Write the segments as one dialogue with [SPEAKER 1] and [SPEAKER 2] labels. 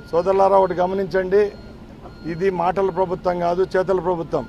[SPEAKER 1] సోదరులారా ఒకటి గమనించండి ఇది మాటల ప్రభుత్వం కాదు చేతల ప్రభుత్వం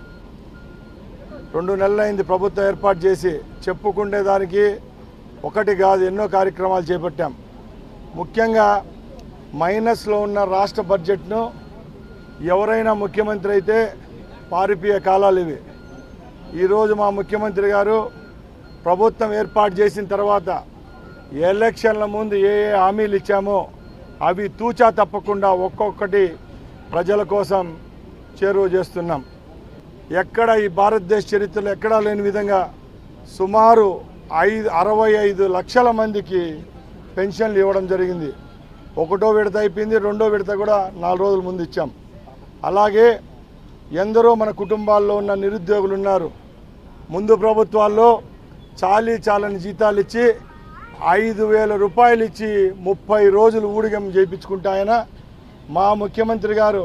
[SPEAKER 1] రెండు నెలలైంది ప్రభుత్వం ఏర్పాటు చేసి చెప్పుకునే దానికి ఒకటి కాదు ఎన్నో కార్యక్రమాలు చేపట్టాం ముఖ్యంగా మైనస్లో ఉన్న రాష్ట్ర బడ్జెట్ను ఎవరైనా ముఖ్యమంత్రి అయితే పారిపోయే కాలాలు ఇవి ఈరోజు మా ముఖ్యమంత్రి గారు ప్రభుత్వం ఏర్పాటు చేసిన తర్వాత ఎలక్షన్ల ముందు ఏ ఏ హామీలు ఇచ్చామో అవి తూచా తప్పకుండా ఒక్కొక్కటి ప్రజల కోసం చేరువ చేస్తున్నాం ఎక్కడ ఈ భారతదేశ చరిత్రలో ఎక్కడా లేని విధంగా సుమారు ఐదు అరవై ఐదు లక్షల మందికి పెన్షన్లు ఇవ్వడం జరిగింది ఒకటో విడత అయిపోయింది రెండో విడత కూడా నాలుగు రోజుల ముందు ఇచ్చాం అలాగే ఎందరో మన కుటుంబాల్లో ఉన్న నిరుద్యోగులు ఉన్నారు ముందు ప్రభుత్వాల్లో చాలీ చాలని జీతాలు ఇచ్చి ఐదు వేల రూపాయలు ఇచ్చి ముప్పై రోజులు ఊడిగం చేయించుకుంటే ఆయన మా ముఖ్యమంత్రి గారు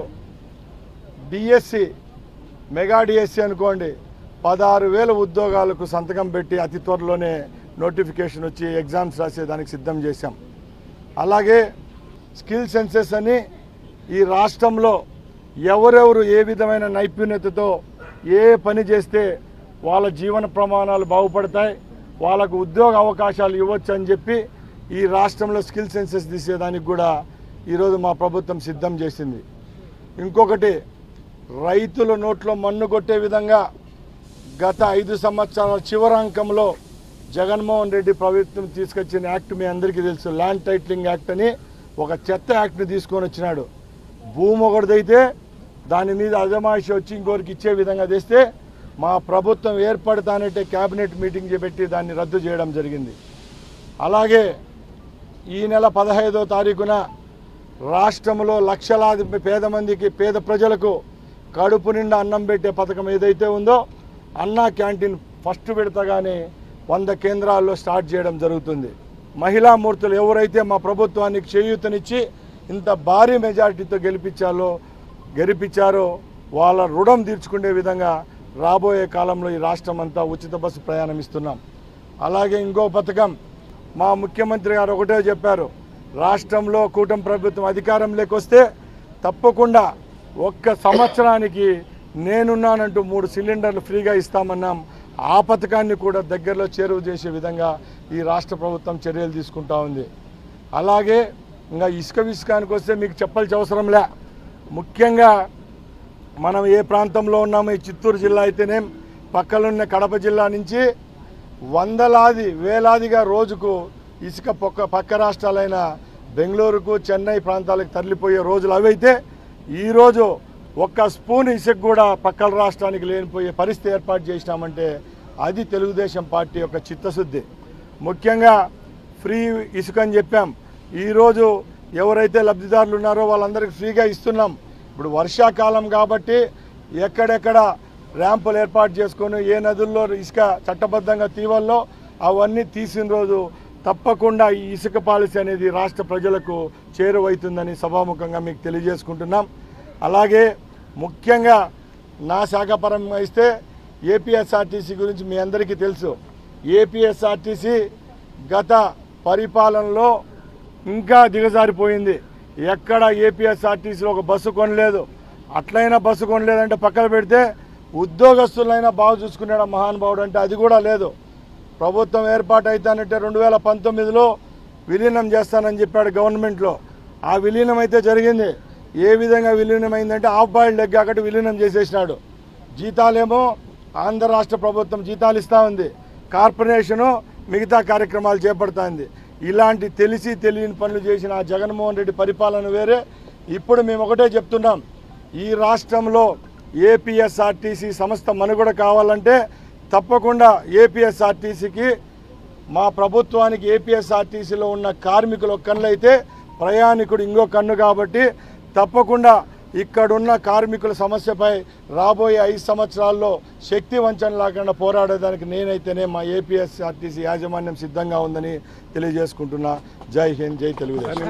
[SPEAKER 1] డిఎస్సి మెగా డిఎస్సి అనుకోండి పదహారు వేల ఉద్యోగాలకు సంతకం పెట్టి అతి త్వరలోనే నోటిఫికేషన్ వచ్చి ఎగ్జామ్స్ రాసేదానికి సిద్ధం చేశాం అలాగే స్కిల్ సెన్సెస్ అని ఈ రాష్ట్రంలో ఎవరెవరు ఏ విధమైన నైపుణ్యతతో ఏ పని చేస్తే వాళ్ళ జీవన ప్రమాణాలు బాగుపడతాయి వాళ్ళకు ఉద్యోగ అవకాశాలు ఇవ్వచ్చు అని చెప్పి ఈ రాష్ట్రంలో స్కిల్ సెన్సెస్ తీసేదానికి కూడా ఈరోజు మా ప్రభుత్వం సిద్ధం చేసింది ఇంకొకటి రైతుల నోట్లో మన్ను కొట్టే విధంగా గత ఐదు సంవత్సరాల చివరాంకంలో జగన్మోహన్ రెడ్డి ప్రభుత్వం తీసుకొచ్చిన యాక్ట్ మీ అందరికీ తెలుసు ల్యాండ్ టైటిలింగ్ యాక్ట్ అని ఒక చెత్త యాక్ట్ని తీసుకొని వచ్చినాడు భూమి ఒకటిదైతే దాని మీద అజమాయిషి వచ్చి ఇంకోరికి ఇచ్చే విధంగా తెస్తే మా ప్రభుత్వం ఏర్పడతానంటే క్యాబినెట్ మీటింగ్ చేపెట్టి దాన్ని రద్దు చేయడం జరిగింది అలాగే ఈ నెల పదహైదో తారీఖున రాష్ట్రంలో లక్షలాది పేద మందికి పేద ప్రజలకు కడుపు నిండా అన్నం పెట్టే పథకం ఏదైతే ఉందో అన్నా క్యాంటీన్ ఫస్ట్ విడతగానే వంద కేంద్రాల్లో స్టార్ట్ చేయడం జరుగుతుంది మహిళా మూర్తులు ఎవరైతే మా ప్రభుత్వానికి చేయూతనిచ్చి ఇంత భారీ మెజారిటీతో గెలిపించాలో గెలిపించారో వాళ్ళ రుణం తీర్చుకునే విధంగా రాబోయే కాలంలో ఈ రాష్ట్రం అంతా ఉచిత బస్సు ప్రయాణం ఇస్తున్నాం అలాగే ఇంకో పథకం మా ముఖ్యమంత్రి గారు ఒకటే చెప్పారు రాష్ట్రంలో కూటమి ప్రభుత్వం అధికారంలోకి వస్తే తప్పకుండా ఒక్క సంవత్సరానికి నేనున్నానంటూ మూడు సిలిండర్లు ఫ్రీగా ఇస్తామన్నాం ఆ పథకాన్ని కూడా దగ్గరలో చేరువ చేసే విధంగా ఈ రాష్ట్ర ప్రభుత్వం చర్యలు తీసుకుంటా ఉంది అలాగే ఇంకా ఇసుక విసుకానికి వస్తే మీకు చెప్పాల్సిన అవసరం లే ముఖ్యంగా మనం ఏ ప్రాంతంలో ఉన్నామో ఈ చిత్తూరు జిల్లా అయితేనేం పక్కనున్న కడప జిల్లా నుంచి వందలాది వేలాదిగా రోజుకు ఇసుక పక్క పక్క రాష్ట్రాలైన బెంగళూరుకు చెన్నై ప్రాంతాలకు తరలిపోయే రోజులు అవైతే ఈరోజు ఒక్క స్పూన్ ఇసుక కూడా పక్కల రాష్ట్రానికి లేనిపోయే పరిస్థితి ఏర్పాటు చేసినామంటే అది తెలుగుదేశం పార్టీ యొక్క చిత్తశుద్ధి ముఖ్యంగా ఫ్రీ ఇసుక అని చెప్పాం ఈరోజు ఎవరైతే లబ్ధిదారులు ఉన్నారో వాళ్ళందరికీ ఫ్రీగా ఇస్తున్నాం ఇప్పుడు వర్షాకాలం కాబట్టి ఎక్కడెక్కడ ర్యాంపులు ఏర్పాటు చేసుకొని ఏ నదుల్లో ఇసుక చట్టబద్ధంగా తీవల్లో అవన్నీ తీసిన రోజు తప్పకుండా ఈ ఇసుక పాలసీ అనేది రాష్ట్ర ప్రజలకు చేరువవుతుందని సభాముఖంగా మీకు తెలియజేసుకుంటున్నాం అలాగే ముఖ్యంగా నా శాఖపరంగా ఇస్తే ఏపీఎస్ఆర్టీసీ గురించి మీ అందరికీ తెలుసు ఏపీఎస్ఆర్టీసీ గత పరిపాలనలో ఇంకా దిగజారిపోయింది ఎక్కడ ఏపీఎస్ఆర్టీసీలో ఒక బస్సు కొనలేదు అట్లయినా బస్సు కొనలేదంటే పక్కన పెడితే ఉద్యోగస్తులైనా బాగా చూసుకున్నాడు ఆ మహానుభావుడు అంటే అది కూడా లేదు ప్రభుత్వం ఏర్పాటు అవుతానంటే రెండు వేల పంతొమ్మిదిలో విలీనం చేస్తానని చెప్పాడు గవర్నమెంట్లో ఆ విలీనం అయితే జరిగింది ఏ విధంగా విలీనం అయిందంటే ఆఫ్ బాయిల్డ్ ఎగ్ అక్కడ విలీనం చేసేసినాడు జీతాలేమో ఆంధ్ర రాష్ట్ర ప్రభుత్వం జీతాలు ఇస్తూ ఉంది కార్పొరేషను మిగతా కార్యక్రమాలు చేపడుతుంది ఇలాంటి తెలిసి తెలియని పనులు చేసిన ఆ జగన్మోహన్ రెడ్డి పరిపాలన వేరే ఇప్పుడు మేము ఒకటే చెప్తున్నాం ఈ రాష్ట్రంలో ఏపీఎస్ఆర్టీసీ సంస్థ మనుగడ కావాలంటే తప్పకుండా ఏపీఎస్ఆర్టీసీకి మా ప్రభుత్వానికి ఏపీఎస్ఆర్టీసీలో ఉన్న కార్మికులు ఒక కన్ను అయితే ప్రయాణికుడు ఇంకో కన్ను కాబట్టి తప్పకుండా ఇక్కడున్న కార్మికుల సమస్యపై రాబోయే ఐదు సంవత్సరాల్లో శక్తి వంచన లేకుండా పోరాడేదానికి నేనైతేనే మా ఏపీఎస్ఆర్టీసీ యాజమాన్యం సిద్ధంగా ఉందని తెలియజేసుకుంటున్నా జై హింద్ జై తెలుగుదేశం